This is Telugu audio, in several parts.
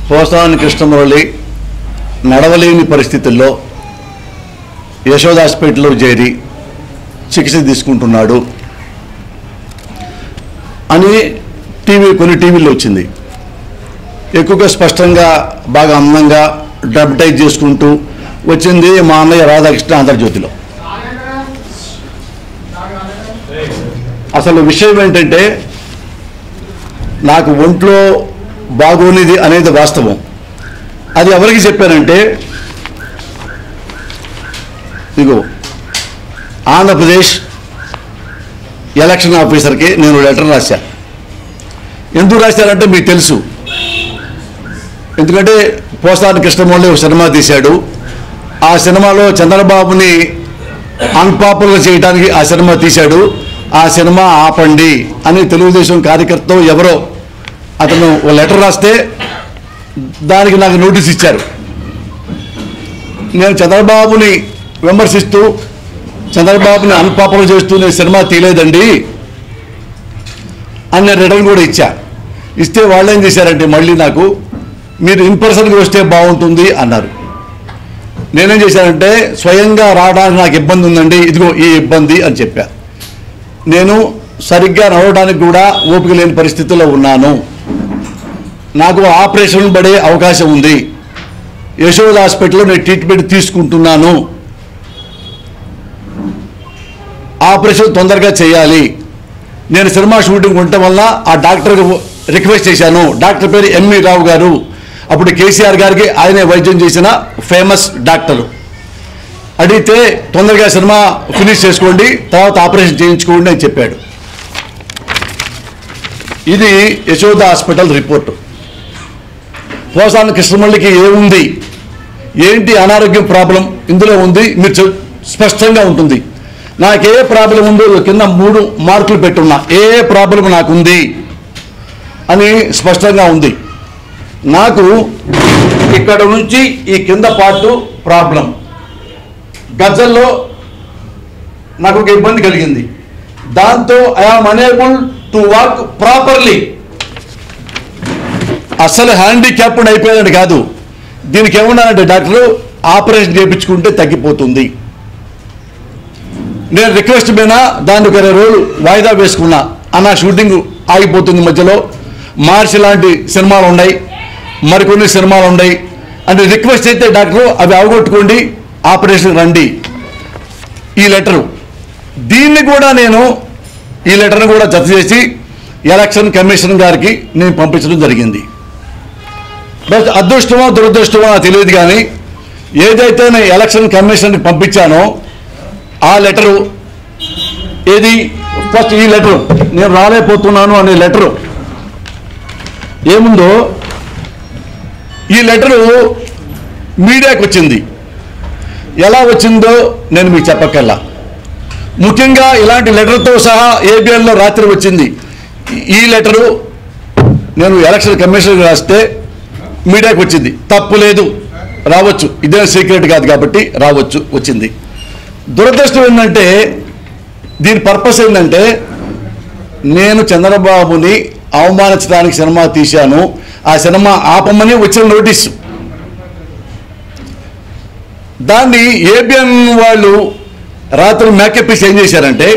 పోసాని కృష్ణమురళి నడవలేని పరిస్థితుల్లో యశోద హాస్పిటల్లో చేరి చికిత్స తీసుకుంటున్నాడు అని టీవీ కొన్ని టీవీల్లో వచ్చింది ఎక్కువగా స్పష్టంగా బాగా అందంగా డబ్టైజ్ చేసుకుంటూ వచ్చింది మా అన్నయ్య రాధాకృష్ణ ఆంధ్రజ్యోతిలో అసలు విషయం ఏంటంటే నాకు ఒంట్లో బాగోనిది అనేది వాస్తవం అది ఎవరికి చెప్పానంటే ఇగో ఆంధ్రప్రదేశ్ ఎలక్షన్ ఆఫీసర్కి నేను లెటర్ రాశా ఎందుకు రాశారంటే మీకు తెలుసు ఎందుకంటే పోసాని కృష్ణమౌళి ఒక సినిమా తీశాడు ఆ సినిమాలో చంద్రబాబుని అన్పాపులర్ చేయడానికి ఆ సినిమా తీశాడు ఆ సినిమా ఆపండి అని తెలుగుదేశం కార్యకర్త ఎవరో అతను ఓ లెటర్ రాస్తే దానికి నాకు నోటీస్ ఇచ్చారు నేను చంద్రబాబుని విమర్శిస్తూ చంద్రబాబుని అన్పాపులర్ చేస్తూ నేను సినిమా తీయలేదండి అని నేను రిటర్న్ కూడా ఇచ్చా ఇస్తే వాళ్ళు ఏం చేశారంటే మళ్ళీ నాకు మీరు ఇన్ పర్సన్గా వస్తే బాగుంటుంది అన్నారు నేనేం చేశానంటే స్వయంగా రావడానికి నాకు ఇబ్బంది ఉందండి ఇదిగో ఈ ఇబ్బంది అని చెప్పా నేను సరిగ్గా నడవడానికి కూడా ఓపిక లేని పరిస్థితుల్లో ఉన్నాను నాకు ఆపరేషన్ పడే అవకాశం ఉంది యశోద హాస్పిటల్లో నేను ట్రీట్మెంట్ తీసుకుంటున్నాను ఆపరేషన్ తొందరగా చేయాలి నేను సినిమా షూటింగ్ ఉండటం వల్ల ఆ డాక్టర్కి రిక్వెస్ట్ చేశాను డాక్టర్ పేరు ఎంవి రావు గారు అప్పుడు కేసీఆర్ గారికి ఆయనే వైద్యం చేసిన ఫేమస్ డాక్టరు అడిగితే తొందరగా సినిమా ఫినిష్ చేసుకోండి తర్వాత ఆపరేషన్ చేయించుకోండి అని చెప్పాడు ఇది యశోద హాస్పిటల్ రిపోర్టు పోసాని కృష్ణమల్లికి ఏముంది ఏంటి అనారోగ్యం ప్రాబ్లం ఇందులో ఉంది మీరు చూ- స్పష్టంగా ఉంటుంది నాకు ఏ ప్రాబ్లం ఉందో కింద మూడు మార్కులు పెట్టున్నా ఏ ప్రాబ్లం నాకుంది అని స్పష్టంగా ఉంది నాకు ఇక్కడ నుంచి ఈ కింద పార్టు ప్రాబ్లం గజ్జల్లో నాకు ఒక ఇబ్బంది కలిగింది దాంతో I am unable to work properly అసలు హ్యాండిక్యాప్డ్ అయిపోయాడు కాదు దీనికి ఏమన్నానంటే డాక్టరు ఆపరేషన్ చేయించుకుంటే తగ్గిపోతుంది నేను రిక్వెస్ట్ మీద దాన్ని ఒక ఇరవై రోజులు వాయిదా వేసుకున్నా అన్న షూటింగ్ ఆగిపోతుంది మధ్యలో మార్చి లాంటి సినిమాలు ఉన్నాయి మరికొన్ని సినిమాలు ఉన్నాయి అంటే రిక్వెస్ట్ అయితే డాక్టరు అవి అవగొట్టుకోండి ఆపరేషన్ రండి ఈ లెటరు దీన్ని కూడా నేను ఈ లెటర్ని కూడా జత చేసి ఎలక్షన్ కమిషన్ గారికి నేను పంపించడం జరిగింది బట్ అదృష్టమో దురదృష్టమో నాకు తెలియదు కానీ ఏదైతే నేను ఎలక్షన్ కమిషన్కి పంపించానో ఆ లెటరు ఏది ఫస్ట్ ఈ లెటరు నేను రాలేకపోతున్నాను అనే లెటరు ఏముందో ఈ లెటరు మీడియాకి వచ్చింది ఎలా వచ్చిందో నేను మీకు చెప్పక్కర్లా ముఖ్యంగా ఇలాంటి లెటర్తో సహా ఏబిఎన్లో రాత్రి వచ్చింది ఈ లెటరు నేను ఎలక్షన్ కమిషన్ రాస్తే మీడియాకి వచ్చింది తప్పు లేదు రావచ్చు ఇదే సీక్రెట్ కాదు కాబట్టి రావచ్చు వచ్చింది దురదృష్టం ఏంటంటే దీని పర్పస్ ఏంటంటే నేను చంద్రబాబుని అవమానించడానికి సినిమా తీశాను ఆ సినిమా ఆపమని వచ్చిన నోటీసు దాన్ని ఏబిఎన్ వాళ్ళు రాత్రి మేకప్ ఏం చేశారంటే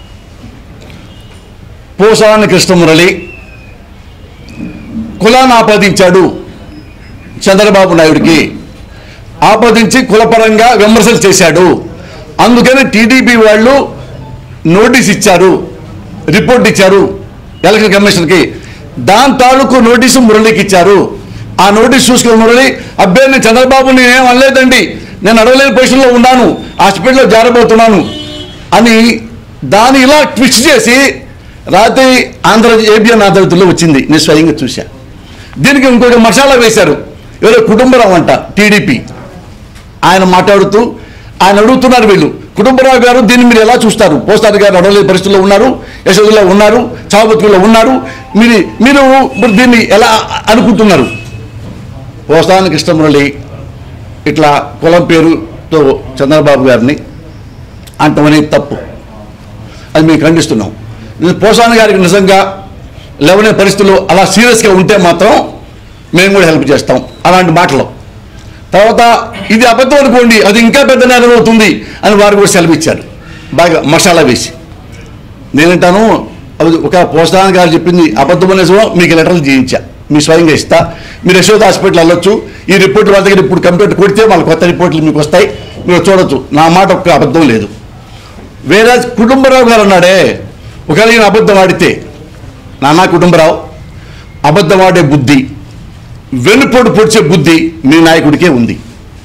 పోసాని కృష్ణమురళి కులాన్ని ఆపాదించాడు చంద్రబాబు నాయుడికి ఆపాదించి కులపరంగా విమర్శలు చేశాడు అందుకని టీడీపీ వాళ్ళు నోటీస్ ఇచ్చారు రిపోర్ట్ ఇచ్చారు ఎలక్షన్ కమిషన్కి దాని తాలూకు నోటీసు మురళికి ఇచ్చారు ఆ నోటీస్ చూసుకున్న మురళి అబ్బాయి నేను చంద్రబాబు నేనేం అనలేదండి నేను అడగలేని పొజిషన్లో ఉన్నాను హాస్పిటల్లో జారబోతున్నాను అని దాన్ని ఇలా ట్విస్ట్ చేసి రాత్రి ఆంధ్ర ఏబిఎన్ ఆధారితలో వచ్చింది నేను స్వయంగా చూశా దీనికి ఇంకొక మసాలా వేశారు ఎవరో కుటుంబరావు అంట టీడీపీ ఆయన మాట్లాడుతూ ఆయన అడుగుతున్నారు వీళ్ళు కుటుంబరావు గారు దీన్ని మీరు ఎలా చూస్తారు పోస్టార్ గారు అడవలేని పరిస్థితుల్లో ఉన్నారు యశోదలో ఉన్నారు చావుబతుకుల్లో ఉన్నారు మీరు మీరు ఇప్పుడు దీన్ని ఎలా అనుకుంటున్నారు పోస్తాని కృష్ణమురళి ఇట్లా కులం పేరుతో చంద్రబాబు గారిని అంటమనేది తప్పు అది మేము ఖండిస్తున్నాం పోసాని గారికి నిజంగా లేవనే పరిస్థితుల్లో అలా సీరియస్గా ఉంటే మాత్రం మేము కూడా హెల్ప్ చేస్తాం అలాంటి మాటలు తర్వాత ఇది అబద్ధం అనుకోండి అది ఇంకా పెద్ద నేరం అవుతుంది అని వారు కూడా సెలవు ఇచ్చారు బాగా మసాలా వేసి నేనంటాను అది ఒక పోస్టాన్ గారు చెప్పింది అబద్ధం అనేసో మీకు లెటర్లు చేయించా మీ స్వయంగా ఇస్తా మీరు యశోద హాస్పిటల్ వెళ్ళొచ్చు ఈ రిపోర్ట్ వాళ్ళ దగ్గర ఇప్పుడు కంప్యూటర్ కొడితే వాళ్ళ కొత్త రిపోర్ట్లు మీకు వస్తాయి మీరు చూడొచ్చు నా మాట ఒక్క అబద్ధం లేదు వేరే కుటుంబరావు గారు అన్నాడే ఒకవేళ ఈయన అబద్ధం ఆడితే నాన్న కుటుంబరావు అబద్ధం ఆడే బుద్ధి వెనుపోటు పొడిచే బుద్ధి మీ నాయకుడికే ఉంది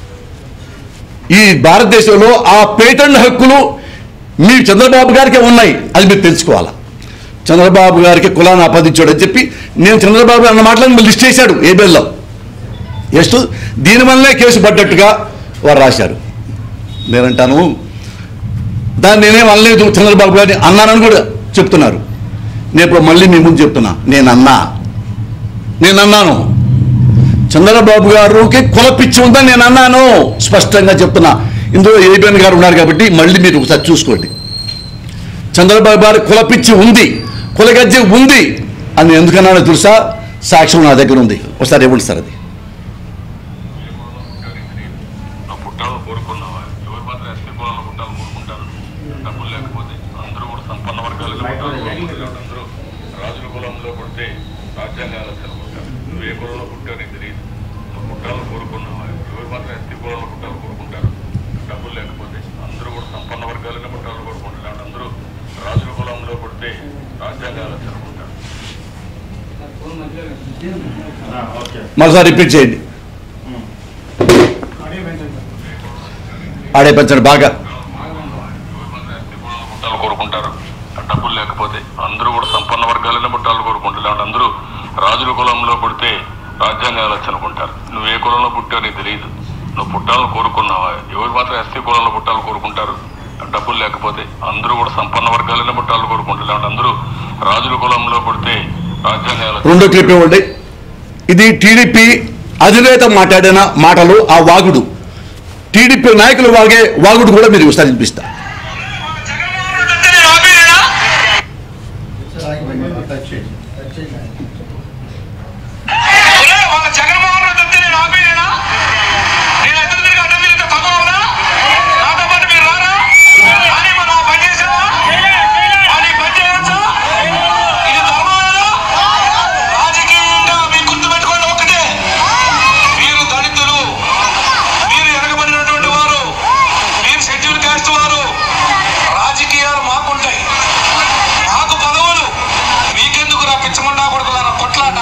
ఈ భారతదేశంలో ఆ పేటెంట్ హక్కులు మీ చంద్రబాబు గారికే ఉన్నాయి అది మీరు తెలుసుకోవాలా చంద్రబాబు గారికి కులాన్ని ఆపాదించాడు అని చెప్పి నేను చంద్రబాబు అన్న మాటలను లిస్ట్ చేశాడు ఏ బిల్లో ఎస్ట్ దీనివల్లనే కేసు పడ్డట్టుగా వారు రాశారు నేనంటాను దాన్ని నేనేం అనలేదు చంద్రబాబు గారిని అన్నానని కూడా చెప్తున్నారు నేను ఇప్పుడు మళ్ళీ మీ ముందు చెప్తున్నా నేను అన్నా నేను అన్నాను చంద్రబాబు గారికి కులపిచ్చి ఉందని నేను అన్నాను స్పష్టంగా చెప్తున్నా ఇందులో ఏబిఎన్ గారు ఉన్నారు కాబట్టి మళ్ళీ మీరు ఒకసారి చూసుకోండి చంద్రబాబు గారి కులపిచ్చి ఉంది కులగజ్జె ఉంది అని ఎందుకన్నానో తెలుసా సాక్ష్యం నా దగ్గర ఉంది ఒకసారి ఇవ్వండి సార్ అది నువ్వు పుట్టాలని కోరుకున్నావా ఎవరు మాత్రం ఎస్పీ కులంలో పుట్టాలని కోరుకుంటారు డబ్బులు లేకపోతే అందరూ కూడా సంపన్న వర్గాలు అందరూ రాజుల కులంలో పుడితే రాజ్యాంగ ఆలోచన పుట్టారు నువ్వు ఏ కులంలో పుట్టావు నీకు తెలియదు నువ్వు పుట్టాలని కోరుకున్నావా ఎవరు మాత్రం ఎస్పీ కులంలో పుట్టాలని కోరుకుంటారు డబ్బులు లేకపోతే అందరూ కూడా సంపన్న వర్గాలనే పుట్టాలని కోరుకుంటారు అందరూ రాజుల కులంలో పుడితే రాజ్యాంగ ఆలోచన పుట్టారు మరోసారి రిపీట్ చేయండి ఆడే పెంచండి బాగా పుట్టాలు కోరుకుంటారు ఆ డబ్బులు లేకపోతే అందరూ కూడా సంపన్న వర్గాలనే పుట్టాలు కోరుకుంటారు లేదంటే అందరూ రాజుల కులంలో పుడితే రాజ్యాంగ ఆలోచన అనుకుంటారు నువ్వు ఏ కులంలో పుట్టావు నీకు తెలియదు నువ్వు పుట్టాలను కోరుకున్నావా ఎవరు మాత్రం ఎస్సీ కులంలో పుట్టాలు కోరుకుంటారు ఆ డబ్బులు లేకపోతే అందరూ కూడా సంపన్న వర్గాలనే పుట్టాలు కోరుకుంటారు లేదంటే అందరూ రాజుల కులంలో పుడితే రాజ్యాంగ ఆలోచన రెండో క్లిప్ ఇవ్వండి ఇది టీడీపీ అధినేత మాట్లాడిన మాటలు ఆ వాగుడు టీడీపీ నాయకులు వాగే వాగుడు కూడా మీరు ఒకసారి వినిపిస్తా వాళ్ళ జగన్మోహన్ రెడ్డి వస్తే నేను ఆపేయలేనా నేను ఎదురు తిరిగి అడ్డం తిరిగితే తగ్గవునా నాతో పాటు మీరు రారా అని మనం పని చేసావా అని పని చేయొచ్చా ఇది ధర్మమేనా రాజకీయంగా మీ గుర్తు పెట్టుకోండి ఒక్కటే మీరు దళితులు మీరు వెనకబడినటువంటి వారు మీరు షెడ్యూల్ కాస్ట్ వారు రాజకీయాలు మాకుంటాయి మాకు పదవులు మీకెందుకు రా పిచ్చమన్నా కొడుకులారా కొట్లాట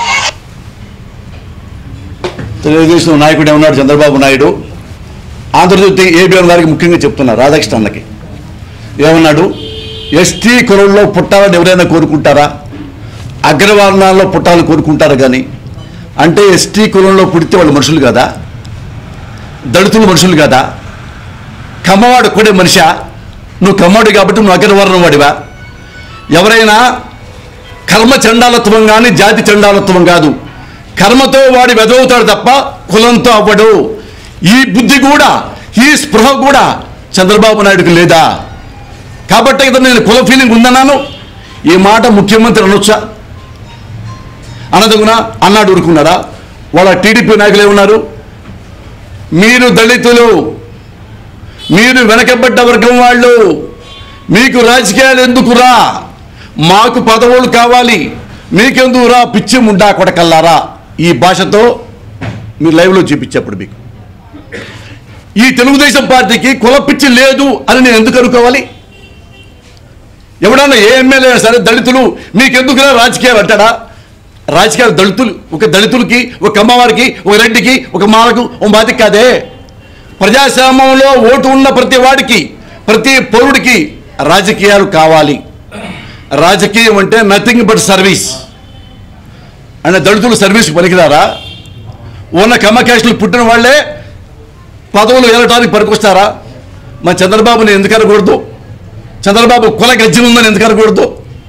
తెలుగుదేశం నాయకుడు ఏమన్నాడు చంద్రబాబు నాయుడు ఆంధ్రజ్యోతి ఏబిఎన్ గారికి ముఖ్యంగా చెప్తున్నా రాధాకృష్ణ అన్నకి ఏమన్నాడు ఎస్టీ కులంలో పుట్టాలని ఎవరైనా కోరుకుంటారా అగ్రవర్ణాల్లో పుట్టాలని కోరుకుంటారా కానీ అంటే ఎస్టీ కులంలో పుడితే వాళ్ళు మనుషులు కదా దళితులు మనుషులు కదా కమ్మవాడు కూడా మనిషా నువ్వు కమ్మవాడు కాబట్టి నువ్వు అగ్రవర్ణం వాడివా ఎవరైనా కర్మ చండాలత్వం కానీ జాతి చండాలత్వం కాదు కర్మతో వాడి వెదవుతాడు తప్ప కులంతో అవ్వడు ఈ బుద్ధి కూడా ఈ స్పృహ కూడా చంద్రబాబు నాయుడుకి లేదా కాబట్టి ఇతను నేను కుల ఫీలింగ్ ఉందన్నాను ఈ మాట ముఖ్యమంత్రి అనొచ్చా అనదగునా అన్నాడు ఊరుకున్నారా వాళ్ళ టీడీపీ నాయకులు ఏమన్నారు మీరు దళితులు మీరు వెనకబడ్డ వర్గం వాళ్ళు మీకు రాజకీయాలు ఎందుకురా మాకు పదవులు కావాలి మీకెందుకురా పిచ్చి ముండా కొడకల్లారా ఈ భాషతో మీ లైవ్లో చూపించేప్పుడు మీకు ఈ తెలుగుదేశం పార్టీకి కుల పిచ్చి లేదు అని నేను ఎందుకు అనుకోవాలి ఎవడన్నా ఏ ఎమ్మెల్యే అయినా సరే దళితులు మీకెందుకురా రాజకీయాలు అంటాడా రాజకీయాలు దళితులు ఒక దళితులకి ఒక అమ్మవారికి ఒక రెడ్డికి ఒక మాలకు ఒక మాదికి కాదే ప్రజాస్వామ్యంలో ఓటు ఉన్న ప్రతి వాడికి ప్రతి పౌరుడికి రాజకీయాలు కావాలి రాజకీయం అంటే నథింగ్ బట్ సర్వీస్ అంటే దళితులు సర్వీస్ పనికిరారా ఉన్న కమ్మకాస్టులు పుట్టిన వాళ్ళే పదవులు వెళ్ళటానికి పనికొస్తారా మన చంద్రబాబుని ఎందుకు అనకూడదు చంద్రబాబు కుల గజ్జం ఉందని ఎందుకు అనకూడదు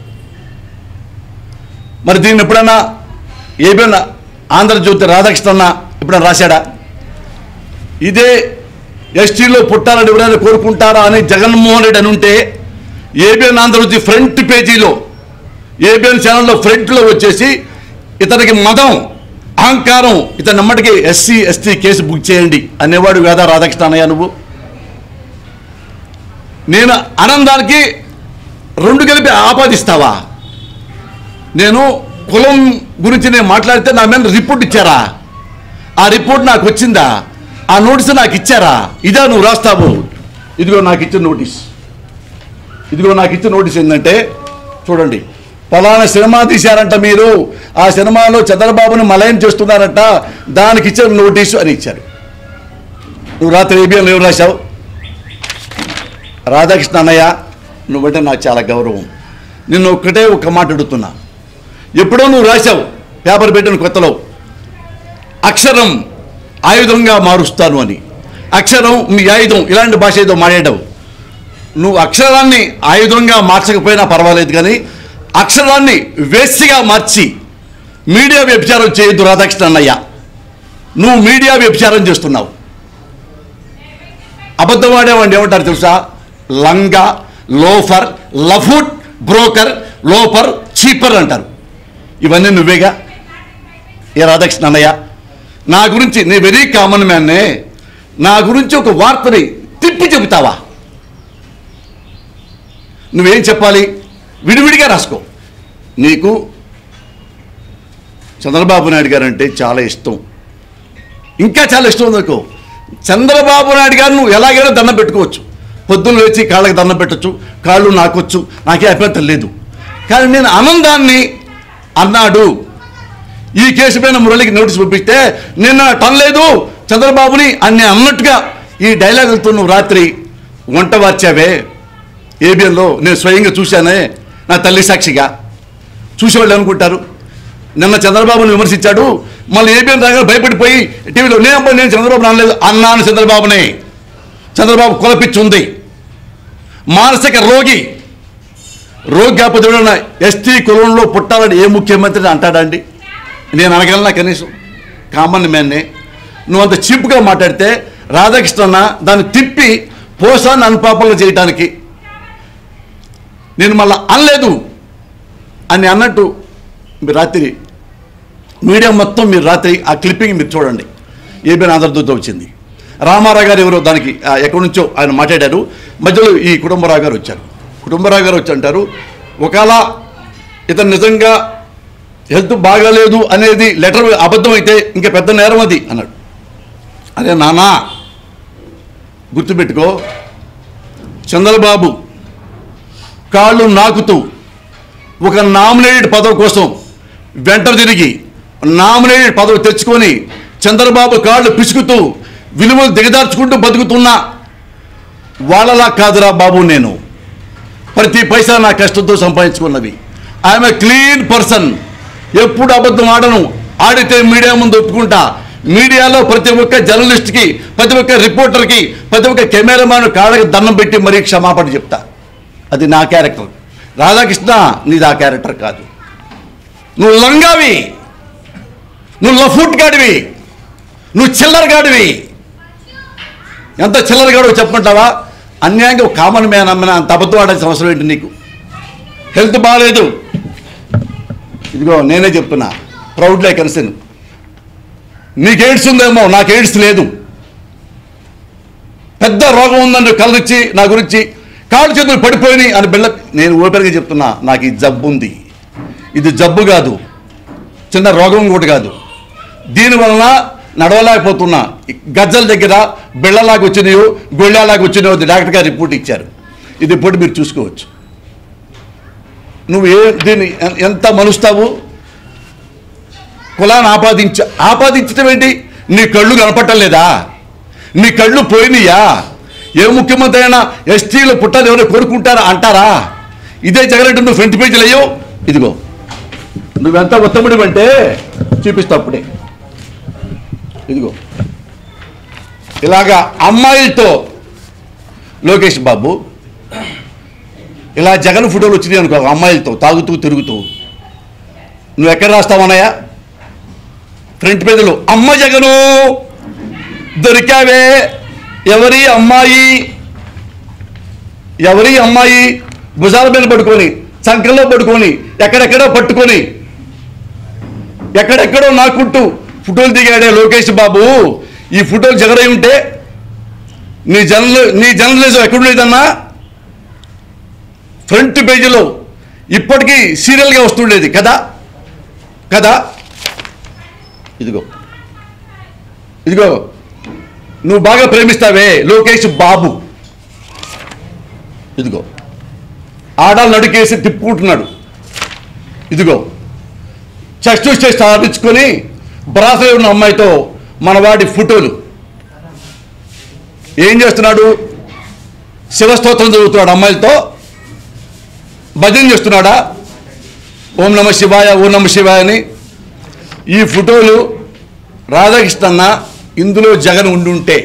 మరి దీన్ని ఎప్పుడన్నా ఏబిఎన్ ఆంధ్రజ్యోతి రాధాకృష్ణ అన్న ఎప్పుడన్నా రాశాడా ఇదే ఎస్టీలో పుట్టాలని ఎవరైనా కోరుకుంటారా అని జగన్మోహన్ రెడ్డి అని ఉంటే ఏబిఎన్ ఆంధ్రజ్యోతి ఫ్రంట్ పేజీలో ఏబిఎన్ ఛానల్లో ఫ్రంట్లో వచ్చేసి ఇతనికి మదం అహంకారం ఇతను నమ్మటికి ఎస్సీ ఎస్టీ కేసు బుక్ చేయండి అనేవాడు వేద రాధాకృష్ణ అన్నయ్య నువ్వు నేను ఆనందానికి రెండు కలిపి ఆపాదిస్తావా నేను కులం గురించి నేను మాట్లాడితే నా మీద రిపోర్ట్ ఇచ్చారా ఆ రిపోర్ట్ నాకు వచ్చిందా ఆ నోటీస్ నాకు ఇచ్చారా ఇదా నువ్వు రాస్తావు ఇదిగో నాకు ఇచ్చిన నోటీస్ ఇదిగో నాకు ఇచ్చిన నోటీస్ ఏంటంటే చూడండి పలానా సినిమా తీశారంట మీరు ఆ సినిమాలో చంద్రబాబుని మలయం చేస్తున్నారంట దానికి ఇచ్చిన నోటీసు అని ఇచ్చారు నువ్వు రాత్రి ఏబిఎన్ ఏం రాశావు రాధాకృష్ణ అన్నయ్య నువ్వంటే నాకు చాలా గౌరవం నిన్ను ఒక్కటే ఒక్క మాట అడుగుతున్నా ఎప్పుడో నువ్వు రాశావు పేపర్ పెట్టిన కొత్తలో అక్షరం ఆయుధంగా మారుస్తాను అని అక్షరం మీ ఆయుధం ఇలాంటి భాష ఏదో మాట్లాడావు నువ్వు అక్షరాన్ని ఆయుధంగా మార్చకపోయినా పర్వాలేదు కానీ అక్షరాన్ని వేస్తిగా మార్చి మీడియా వ్యభిచారం చేయొద్దు రాధాకృష్ణ అన్నయ్య నువ్వు మీడియా వ్యభిచారం చేస్తున్నావు అబద్ధం ఆడేవాడిని ఏమంటారు తెలుసా లంగా లోఫర్ లఫుట్ బ్రోకర్ లోఫర్ చీపర్ అంటారు ఇవన్నీ నువ్వేగా ఏ రాధాకృష్ణ అన్నయ్య నా గురించి నీ వెరీ కామన్ మ్యాన్నే నా గురించి ఒక వార్తని తిప్పి చెబుతావా నువ్వేం చెప్పాలి విడివిడిగా రాసుకో నీకు చంద్రబాబు నాయుడు గారు అంటే చాలా ఇష్టం ఇంకా చాలా ఇష్టం ఉంది నాకు చంద్రబాబు నాయుడు గారు నువ్వు ఎలాగైనా దండం పెట్టుకోవచ్చు పొద్దున్న లేచి కాళ్ళకి దండం పెట్టచ్చు కాళ్ళు నాకొచ్చు నాకే అభ్యంతరం లేదు కానీ నేను ఆనందాన్ని అన్నాడు ఈ కేసు పైన మురళికి నోటీస్ పంపిస్తే నిన్న టనలేదు చంద్రబాబుని అని నేను అన్నట్టుగా ఈ డైలాగులతో నువ్వు రాత్రి వంట వార్చావే ఏబిఎన్లో నేను స్వయంగా చూశానే నా తల్లి సాక్షిగా చూసేవాళ్ళు అనుకుంటారు నిన్న చంద్రబాబును విమర్శించాడు మళ్ళీ ఏబిఎన్ రాగానే భయపడిపోయి టీవీలో నేను అబ్బా నేను చంద్రబాబు అనలేదు అన్నాను చంద్రబాబునే చంద్రబాబు కులపిచ్చి ఉంది మానసిక రోగి రోగి కాకపోతే ఎవడన్నా ఎస్టీ కులంలో పుట్టాలని ఏ ముఖ్యమంత్రిని అంటాడండి నేను అనగలనా కనీసం కామన్ మ్యాన్నే నువ్వు అంత చీప్గా మాట్లాడితే రాధాకృష్ణన్న దాన్ని తిప్పి పోసాన్ని అనుపాపంగా చేయటానికి నేను మళ్ళీ అనలేదు అని అన్నట్టు మీరు రాత్రి మీడియా మొత్తం మీరు రాత్రి ఆ క్లిప్పింగ్ మీరు చూడండి ఏబిఎన్ ఆంధ్రదూత వచ్చింది రామారావు గారు ఎవరో దానికి ఆ, ఎక్కడి నుంచో ఆయన మాట్లాడారు మధ్యలో ఈ కుటుంబరావు గారు వచ్చారు కుటుంబరావు గారు వచ్చి అంటారు ఒకవేళ ఇతను నిజంగా హెల్త్ బాగాలేదు అనేది లెటర్ అబద్ధం అయితే ఇంకా పెద్ద నేరం అది అన్నాడు అరే నానా గుర్తుపెట్టుకో చంద్రబాబు కాళ్ళు నాకుతూ ఒక నామినేటెడ్ పదవి కోసం వెంట తిరిగి నామినేటెడ్ పదవి తెచ్చుకొని చంద్రబాబు కాళ్ళు పిసుకుతూ విలువలు దిగదార్చుకుంటూ బతుకుతున్నా వాళ్ళలా కాదురా బాబు నేను ప్రతి పైసా నా కష్టంతో సంపాదించుకున్నవి ఐఎమ్ ఏ క్లీన్ పర్సన్ ఎప్పుడు అబద్ధం ఆడను ఆడితే మీడియా ముందు ఒప్పుకుంటా మీడియాలో ప్రతి ఒక్క జర్నలిస్ట్కి ప్రతి ఒక్క రిపోర్టర్కి ప్రతి ఒక్క కెమెరామ్యాన్ కాళ్ళకి దండం పెట్టి మరీ క్షమాపణ చెప్తా అది నా క్యారెక్టర్ రాధాకృష్ణ నీది ఆ క్యారెక్టర్ కాదు నువ్వు లంగావి నువ్వు లఫూట్ గాడివి నువ్వు చిల్లర గాడివి ఎంత చిల్లర గాడో చెప్పమంటావా అన్యాయంగా ఒక కామన్ మ్యాన్ అమ్మిన అంత అబద్ధం ఆడాల్సిన అవసరం ఏంటి నీకు హెల్త్ బాగాలేదు ఇదిగో నేనే చెప్తున్నా ప్రౌడ్లీ కన్సర్న్ నీకు ఎయిడ్స్ ఉందేమో నాకు ఎయిడ్స్ లేదు పెద్ద రోగం ఉందని కలరిచ్చి నా గురించి కాళ్ళు చేతులు పడిపోయినాయి అని బిళ్ళ నేను ఓపెన్గా చెప్తున్నా నాకు ఈ జబ్బు ఉంది ఇది జబ్బు కాదు చిన్న రోగం కూడా కాదు దీనివలన నడవలేకపోతున్నా ఈ గజ్జల దగ్గర బిళ్ళలాగా వచ్చినాయో గొళ్ళలాగా వచ్చినాయో అది డాక్టర్ గారు రిపోర్ట్ ఇచ్చారు ఇది రిపోర్ట్ మీరు చూసుకోవచ్చు నువ్వు ఏ దీన్ని ఎన్- ఎంత మలుస్తావు కులాన్ని ఆపాదించ ఆపాదించడం ఏంటి నీ కళ్ళు కనపట్టలేదా నీ కళ్ళు పోయినాయా ఏ ముఖ్యమంత్రి అయినా ఎస్టీలు పుట్టాలి ఎవరైనా కోరుకుంటారా అంటారా ఇదే జగన్ నువ్వు ఫ్రంట్ పేజీలు అయ్యో ఇదిగో నువ్వెంత ఉత్తముడి అంటే చూపిస్తా అప్పుడే ఇదిగో ఇలాగా అమ్మాయిలతో లోకేష్ బాబు ఇలా జగన్ ఫోటోలు వచ్చినాయి అనుకో అమ్మాయిలతో తాగుతూ తిరుగుతూ నువ్వు ఎక్కడ రాస్తావన్నయ్యా ఫ్రంట్ పేజీలో అమ్మ జగను దొరికావే ఎవరి అమ్మాయి ఎవరి అమ్మాయి భుజాల మీద పడుకొని చంకల్లో పడుకొని ఎక్కడెక్కడో పట్టుకొని ఎక్కడెక్కడో నాకుంటూ ఫోటోలు దిగాడే లోకేష్ బాబు ఈ ఫోటోలు జగరై ఉంటే నీ జర్నల్ నీ జర్నలిజం ఎక్కడుండేదన్నా ఫ్రంట్ పేజీలో ఇప్పటికీ సీరియల్గా వస్తుండేది కదా కదా ఇదిగో ఇదిగో నువ్వు బాగా ప్రేమిస్తావే లోకేష్ బాబు ఇదిగో ఆడాలు నడికేసి తిప్పుకుంటున్నాడు ఇదిగో చెస్ట్ చెస్ట్ ఆడించుకొని బ్రాసలో ఉన్న అమ్మాయితో మన వాడి ఫోటోలు ఏం చేస్తున్నాడు శివస్తోత్రం చదువుతున్నాడు అమ్మాయిలతో భజన చేస్తున్నాడా ఓం నమ శివాయ ఓం నమ శివాయ అని ఈ ఫోటోలు రాధాకృష్ణన్న ఇందులో జగన్ ఉండుంటే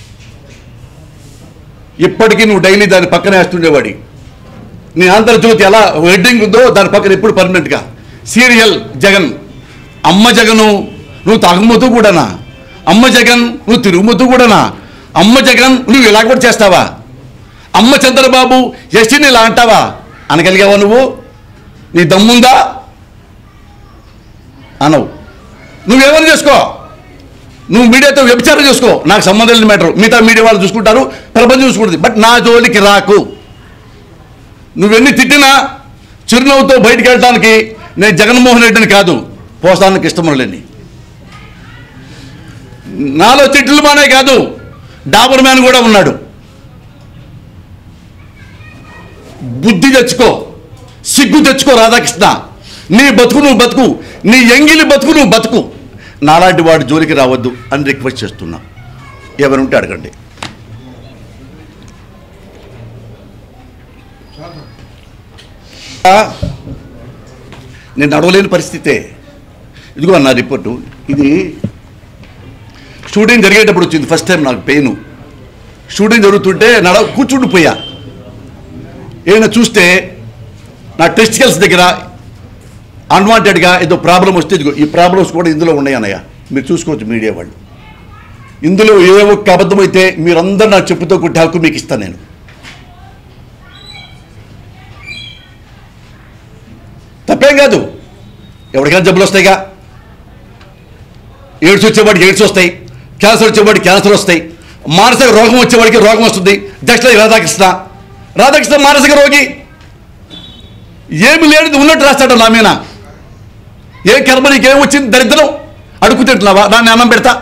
ఇప్పటికీ నువ్వు డైలీ దాని పక్కన వేస్తుండేవాడి నీ ఆంధ్రజ్యోతి ఎలా వెడ్డింగ్ ఉందో దాని పక్కన ఎప్పుడు పర్మనెంట్గా సీరియల్ జగన్ అమ్మ జగను నువ్వు తాగుమతూ కూడానా అమ్మ జగన్ నువ్వు తిరుగుమతూ కూడానా అమ్మ జగన్ నువ్వు ఇలా కూడా చేస్తావా అమ్మ చంద్రబాబు ఎస్టీని ఇలా అంటావా అనగలిగావా నువ్వు నీ దమ్ముందా అనవు నువ్వేమని చేసుకో నువ్వు మీడియాతో వ్యభిచారం చేసుకో నాకు సంబంధం లేని మ్యాటర్ మిగతా మీడియా వాళ్ళు చూసుకుంటారు ప్రపంచం చూసుకుంటుంది బట్ నా జోలికి రాకు నువ్వెన్ని తిట్టినా చిరునవ్వుతో బయటికి వెళ్ళడానికి నేను జగన్మోహన్ రెడ్డిని కాదు పోస్తానికి ఇష్టములని నాలో తిట్లు మానే కాదు డాబర్ మ్యాన్ కూడా ఉన్నాడు బుద్ధి తెచ్చుకో సిగ్గు తెచ్చుకో రాధాకృష్ణ నీ బతుకు నువ్వు బతుకు నీ ఎంగిలి బతుకు నువ్వు బతుకు నాలాంటి వాడి జోలికి రావద్దు అని రిక్వెస్ట్ చేస్తున్నా ఎవరుంటే అడగండి ఆ, నేను నడవలేని పరిస్థితే ఇదిగో నా రిపోర్టు ఇది షూటింగ్ జరిగేటప్పుడు వచ్చింది ఫస్ట్ టైం నాకు పెయిన్ షూటింగ్ జరుగుతుంటే నడ కూర్చుండిపోయా ఏమైనా చూస్తే నా టెస్టికల్స్ దగ్గర అన్వాంటెడ్గా ఏదో ప్రాబ్లం వస్తే ఇదిగో ఈ ప్రాబ్లమ్స్ కూడా ఇందులో ఉన్నాయి అన్నయ్య మీరు చూసుకోవచ్చు మీడియా వాళ్ళు ఇందులో ఏ ఒక్క అబద్ధం అయితే మీరందరూ నా చెప్పుతో కొట్టి హక్కు మీకు ఇస్తాను నేను తప్పేం కాదు ఎవరికైనా జబ్బులు వస్తాయిగా ఎయిడ్స్ వచ్చేవాడికి ఎయిడ్స్ వస్తాయి క్యాన్సర్ వచ్చేవాడికి క్యాన్సర్ వస్తాయి మానసిక రోగం వచ్చేవాడికి రోగం వస్తుంది జస్ట్ లైక్ రాధాకృష్ణ రాధాకృష్ణ మానసిక రోగి ఏమి లేనిది ఉన్నట్టు రాస్తాడు నా మీద ఏ కర్మ నీకేం వచ్చింది దరిద్రం అడుగు తింటున్నావా దాన్ని అన్నం పెడతా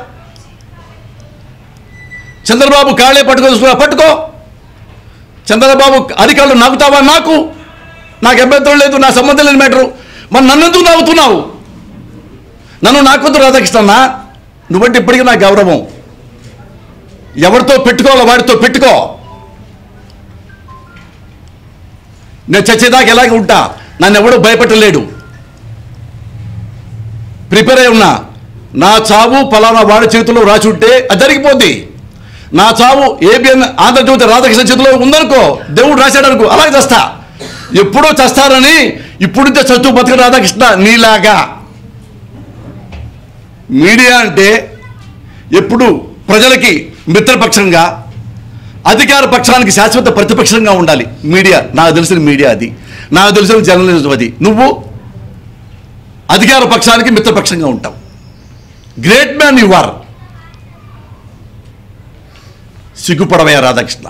చంద్రబాబు కాళ్ళే పట్టుకో చూసుకున్నా పట్టుకో చంద్రబాబు అధికారులు నాకుతావా నాకు నాకు అభ్యంతరం లేదు నా సంబంధం లేని మ్యాటరు మరి నన్ను ఎందుకు నాగుతున్నావు నన్ను నాకొద్దు రాధాకృష్ణన్న నువ్వంటే ఇప్పటికీ నా గౌరవం ఎవరితో పెట్టుకోవాలో వాడితో పెట్టుకో నేను చచ్చేదాకా ఎలాగే ఉంటా నన్ను ఎవడూ భయపెట్టలేడు ప్రిపేర్ అయి ఉన్నా నా చావు పలానా వాడి చేతిలో రాసి ఉంటే అది జరిగిపోద్ది నా చావు ఏబిఎన్ ఆంధ్రజ్యోతి రాధాకృష్ణ చేతిలో ఉందనుకో దేవుడు రాశాడు అనుకో అలాగే చేస్తా ఎప్పుడో చేస్తారని ఇప్పుడు చస్తూ బతుక రాధాకృష్ణ నీలాగా మీడియా అంటే ఎప్పుడు ప్రజలకి మిత్రపక్షంగా అధికార పక్షానికి శాశ్వత ప్రతిపక్షంగా ఉండాలి మీడియా నాకు తెలిసిన మీడియా అది నాకు తెలిసిన జర్నలిజం అది నువ్వు అధికార పక్షానికి మిత్రపక్షంగా ఉంటావు గ్రేట్ మ్యాన్ యు ఆర్ సిగ్గుపడవయ్యా రాధాకృష్ణ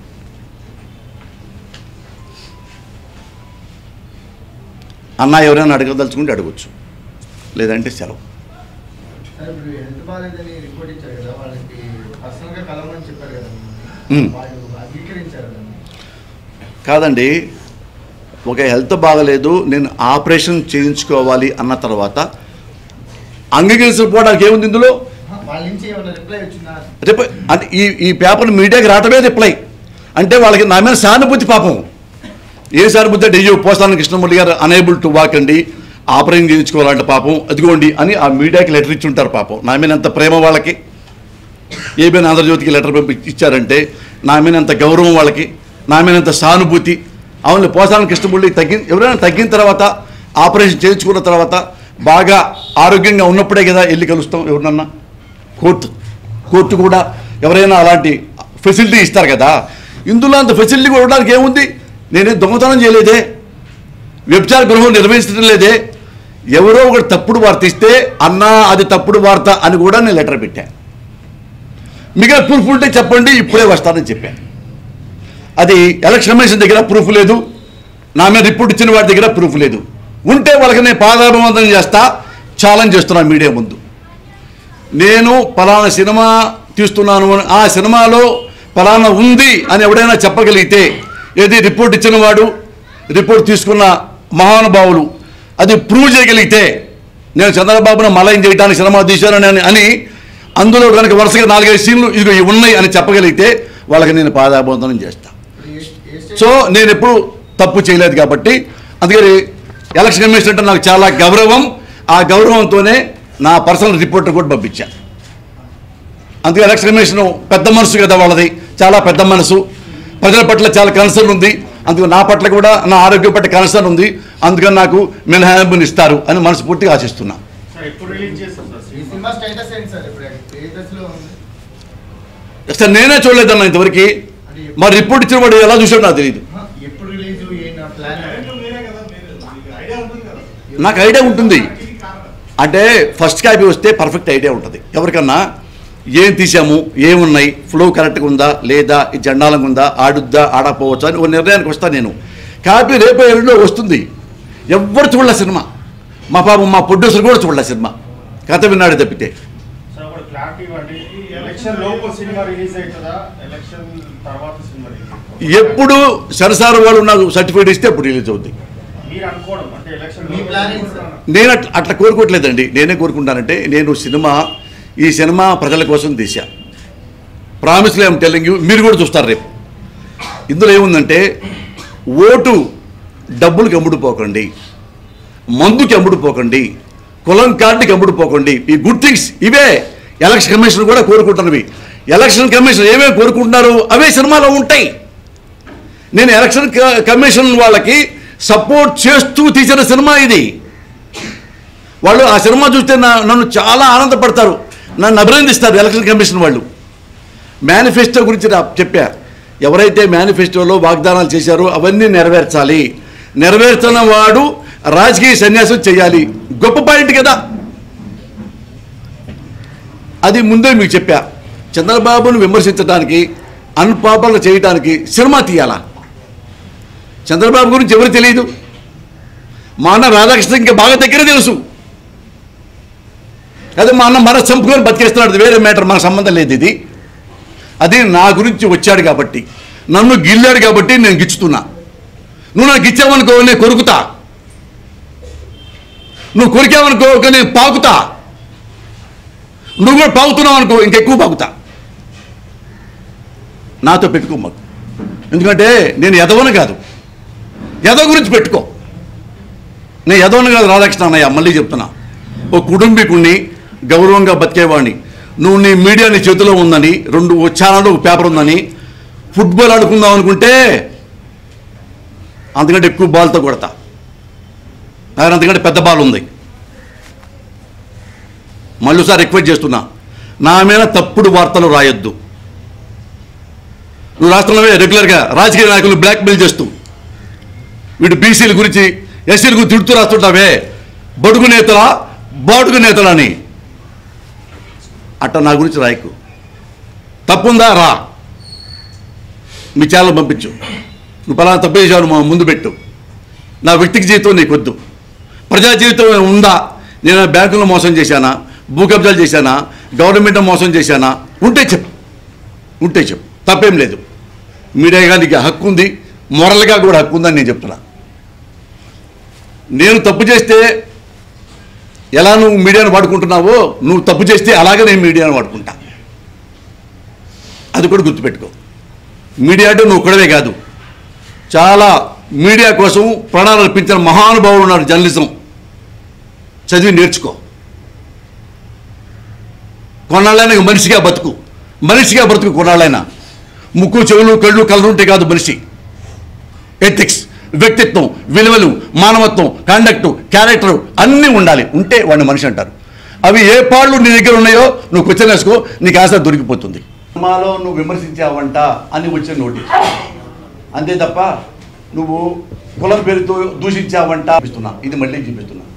అన్న ఎవరైనా అడగదలుచుకుంటే అడగచ్చు లేదంటే సెలవు సార్ ఇప్పుడు హెల్త్ బాగాలేదని రిపోర్ట్ ఇచ్చారు కదా వాళ్ళకి పర్సనల్ గా కలవమని చెప్పారు కదా మ్మ్. వాళ్ళు అంగీకరించారు దాన్ని కాదండి ఒక హెల్త్ బాగలేదు నేను ఆపరేషన్ చేయించుకోవాలి అన్న తర్వాత అంగీకరించకపోవడానికి ఏముంది ఇందులో వాళ్ళ నుంచి ఏమైనా రిప్లై వచ్చిందా రిప్లై అంటే ఈ ఈ పేపర్ మీడియాకి రావటమే రిప్లై అంటే వాళ్ళకి నా మీద సానుభూతి పాపం ఏ సానుభూతి అంటే అయ్యో పోస్తాను Krishnamurthy garu unable to walk అండి ఆపరేషన్ చేయించుకోవాలంటే పాపం అదిగోండి అని ఆ మీడియాకి లెటర్ ఇచ్చి ఉంటారు పాపం నా మీద ఎంత ప్రేమ వాళ్ళకి ఏబిఎన్ ఆంధ్రజ్యోతికి లెటర్ పంపి ఇచ్చారంటే నా మీద ఎంత గౌరవం వాళ్ళకి నా మీద ఎంత సానుభూతి అవును పోసాన కృష్ణమూర్తి తగ్గి ఎవరైనా తగ్గిన తర్వాత ఆపరేషన్ చేయించుకున్న తర్వాత బాగా ఆరోగ్యంగా ఉన్నప్పుడే కదా వెళ్ళి కలుస్తాం ఎవరినన్నా కోర్టు కోర్టు కూడా ఎవరైనా అలాంటి ఫెసిలిటీ ఇస్తారు కదా ఇందులో అంత ఫెసిలిటీ కూడా ఇవ్వడానికి ఏముంది నేనే దొంగతనం చేయలేదే వ్యభిచార గృహం నిర్వహించడం లేదే ఎవరో ఒకటి తప్పుడు వార్త ఇస్తే అన్నా అది తప్పుడు వార్త అని కూడా నేను లెటర్ పెట్టాను మిగతా ప్రూఫ్ ఉంటే చెప్పండి ఇప్పుడే వస్తానని చెప్పాను అది ఎలక్షన్ కమిషన్ దగ్గర ప్రూఫ్ లేదు నా మీద రిపోర్ట్ ఇచ్చిన వాడి దగ్గర ప్రూఫ్ లేదు ఉంటే వాళ్ళకి నేను పాదాభివందనం చేస్తా ఛాలెంజ్ చేస్తున్నా మీడియా ముందు నేను పలానా సినిమా తీస్తున్నాను అని ఆ సినిమాలో పలానా ఉంది అని ఎవడైనా చెప్పగలిగితే ఏది రిపోర్ట్ ఇచ్చిన వాడు రిపోర్ట్ తీసుకున్న మహానుభావులు అది ప్రూవ్ చేయగలిగితే నేను చంద్రబాబును మలయం చేయడానికి సినిమా తీశానని అని- అని అందులో కనుక వరుసగా నాలుగైదు సీన్లు ఇదిగో ఇవి ఉన్నాయి అని చెప్పగలిగితే వాళ్ళకి నేను పాదాభివందనం చేస్తాను ఇప్పుడు ఏ- ఏ స్టేట్ సో నేను ఎప్పుడు తప్పు చేయలేదు కాబట్టి అందుకని ఎలక్షన్ కమిషన్ అంటే నాకు చాలా గౌరవం ఆ గౌరవంతోనే నా పర్సనల్ రిపోర్టర్ కూడా పంపించా అందుకే ఎలక్షన్ కమిషన్ పెద్ద మనసు కదా వాళ్ళది చాలా పెద్ద మనసు ప్రజల పట్ల చాలా కన్సర్న్ ఉంది అందుకు నా పట్ల కూడా నా ఆరోగ్యం పట్ల కన్సర్న్ ఉంది అందుకని నాకు మినహాయింపుని ఇస్తారు అని మనస్ఫూర్తిగా ఆశిస్తున్నా సార్ ఎప్పుడు రిలీజ్ చేస్తారు సార్ ఈ సినిమా స్టేటస్ ఏంటి సార్ ఇప్పుడు ఏ దశలో ఉంది అసలు నేనే చూడలేదన్న ఇంతవరకు మరి రిపోర్ట్ ఇచ్చిన వాడు ఎలా చూసాడు నాకు తెలియదు ఆహా, ఎప్పుడు రిలీజ్ ఏంటి నా ప్లాన్ మీరే కదా మీరు మీకు ఐడియా ఉంటుంది కదా నాకు ఐడియా ఉంటుంది ఇది కారణం అంటే ఫస్ట్ కాపీ వస్తే పర్ఫెక్ట్ ఐడియా ఉంటుంది ఎవరికన్నా ఏం తీసాము ఏమున్నాయి ఫ్లో కరెక్ట్గా ఉందా లేదా ఈ జెండాలంగా ఉందా ఆడుద్దా ఆడకపోవచ్చా అని ఒక నిర్ణయానికి వస్తాను నేను కాపీ రేపు ఎల్లుండో వస్తుంది ఎవ్వరు చూడలే సినిమా మా పాపం మా ప్రొడ్యూసర్ కూడా చూడలే సినిమా కథ విన్నాడు తప్పితే సార్ ఒక క్లారిటీ ఇవ్వండి ఈ ఎలక్షన్ లోపు సినిమా రిలీజ్ అవుతుందా ఎలక్షన్ తర్వాత సినిమా రిలీజ్ ఎప్పుడు సరసారు వాళ్ళు నాకు సర్టిఫికేట్ ఇస్తే అప్పుడు రిలీజ్ అవుద్ది మీరు అనుకోవడం అంటే ఎలక్షన్ మీ ప్లానింగ్ సార్ నేను అట్లా అట్లా కోరుకోవట్లేదండి నేనే కోరుకుంటానంటే నేను సినిమా ఈ సినిమా ప్రజల కోసం తీశా ప్రామిస్లీ ఐమ్ టెల్లింగ్ యూ మీరు కూడా చూస్తారు రేపు ఇందులో ఏముందంటే ఓటు డబ్బులకి అమ్ముడుపోకండి మందుకి అమ్ముడుపోకండి కులం కార్డుకి అమ్ముడుపోకండి ఈ గుడ్ థింగ్స్ ఇవే ఎలక్షన్ కమిషన్ కూడా కోరుకుంటున్నవి ఎలక్షన్ కమిషన్ ఏమేమి కోరుకుంటున్నారు అవే సినిమాలో ఉంటాయి నేను ఎలక్షన్ క- కమిషన్ వాళ్ళకి సపోర్ట్ చేస్తూ తీసిన సినిమా ఇది వాళ్ళు ఆ సినిమా చూస్తే నా- నన్ను చాలా ఆనందపడతారు నన్ను అభినందిస్తారు ఎలక్షన్ కమిషన్ వాళ్ళు మేనిఫెస్టో గురించి నా చెప్పా ఎవరైతే మేనిఫెస్టోలో వాగ్దానాలు చేశారో అవన్నీ నెరవేర్చాలి నెరవేర్చిన వాడు రాజకీయ సన్యాసం చేయాలి గొప్ప పాయింట్ కదా అది ముందే మీకు చెప్పా చంద్రబాబును విమర్శించడానికి అన్పాపులర్ చేయడానికి సినిమా తీయాలా చంద్రబాబు గురించి ఎవరు తెలియదు మా అన్న రాధాకృష్ణ ఇంకా బాగా దగ్గర తెలుసు అదే మా అన్న మన చంపుకొని బతికేస్తున్నాడు అది వేరే మ్యాటర్ మనకు సంబంధం లేదు ఇది అది నా గురించి వచ్చాడు కాబట్టి నన్ను గిల్లాడు కాబట్టి నేను గిచ్చుతున్నా నువ్వు నాకు గిచ్చావనుకో నేను కొరుకుతా నువ్వు కొరికావనుకో ఇక నేను పాకుతా నువ్వు కూడా పాకుతున్నావు అనుకో ఇంకెక్కువ పాకుతా నాతో పెట్టుకో మాకు ఎందుకంటే నేను ఎదవను కాదు ఎదవ గురించి పెట్టుకో నేను ఎదవను కాదు రాధాకృష్ణ అన్నయ్య మళ్ళీ చెప్తున్నా ఓ కుటుంబీకుణ్ణి గౌరవంగా బతికేవాడిని నువ్వు నీ మీడియా నీ చేతిలో ఉందని రెండు ఓ ఛానల్ ఒక పేపర్ ఉందని ఫుట్బాల్ ఆడుకుందాం అనుకుంటే అంతకంటే ఎక్కువ బాల్తో కొడతా ఆయన అంతకంటే పెద్ద బాల్ ఉంది మళ్ళీ సార్ రిక్వెస్ట్ చేస్తున్నా నా మీద తప్పుడు వార్తలు రాయొద్దు నువ్వు రాస్తున్నావే రెగ్యులర్గా రాజకీయ నాయకులు బ్లాక్మెయిల్ చేస్తూ వీడు బీసీల గురించి ఎస్సీల గురించి తిడుతూ రాస్తుంటావే బడుగు నేతలా బాడుగు నేతలా అని అట్ట నా గురించి రాయకు తప్పుందా రా మీ ఛానల్ పంపించు నువ్వు పలానా తప్పు చేసావు మా ముందు పెట్టు నా వ్యక్తిగత జీవితం నీకొద్దు ప్రజా జీవితం ఉందా నేను బ్యాంకులో మోసం చేశానా భూ కబ్జాలు చేశానా గవర్నమెంట్ మోసం చేశానా ఉంటే చెప్పు ఉంటే చెప్పు తప్పేం లేదు మీడియా నీకు హక్కు ఉంది మొరల్గా కూడా హక్కు ఉందని నేను చెప్తున్నా నేను తప్పు చేస్తే ఎలా నువ్వు మీడియాను వాడుకుంటున్నావో నువ్వు తప్పు చేస్తే అలాగే నేను మీడియాను వాడుకుంటా అది కూడా గుర్తుపెట్టుకో మీడియా అంటే నువ్వు ఒక్కడవే కాదు చాలా మీడియా కోసం ప్రాణాలు అర్పించిన మహానుభావులు ఉన్నారు జర్నలిజం చదివి నేర్చుకో కొన్నాళ్ళైనా ఇక మనిషిగా బతుకు మనిషిగా బ్రతుకు కొన్నాళ్ళైనా ముక్కు చెవులు కళ్ళు కళ్ళు ఉంటే కాదు మనిషి ఎథిక్స్ వ్యక్తిత్వం విలువలు మానవత్వం కండక్ట్ క్యారెక్టర్ అన్నీ ఉండాలి ఉంటే వాడిని మనిషి అంటారు అవి ఏ పాళ్ళు నీ దగ్గర ఉన్నాయో నువ్వు క్వశ్చన్ వేసుకో నీకు ఆశ దొరికిపోతుంది సినిమాలో నువ్వు విమర్శించావంట అని వచ్చిన నోటీస్ అంతే తప్ప నువ్వు కులం పేరుతో దూషించావంట చూపిస్తున్నా ఇది మళ్ళీ చూపిస్తున్నా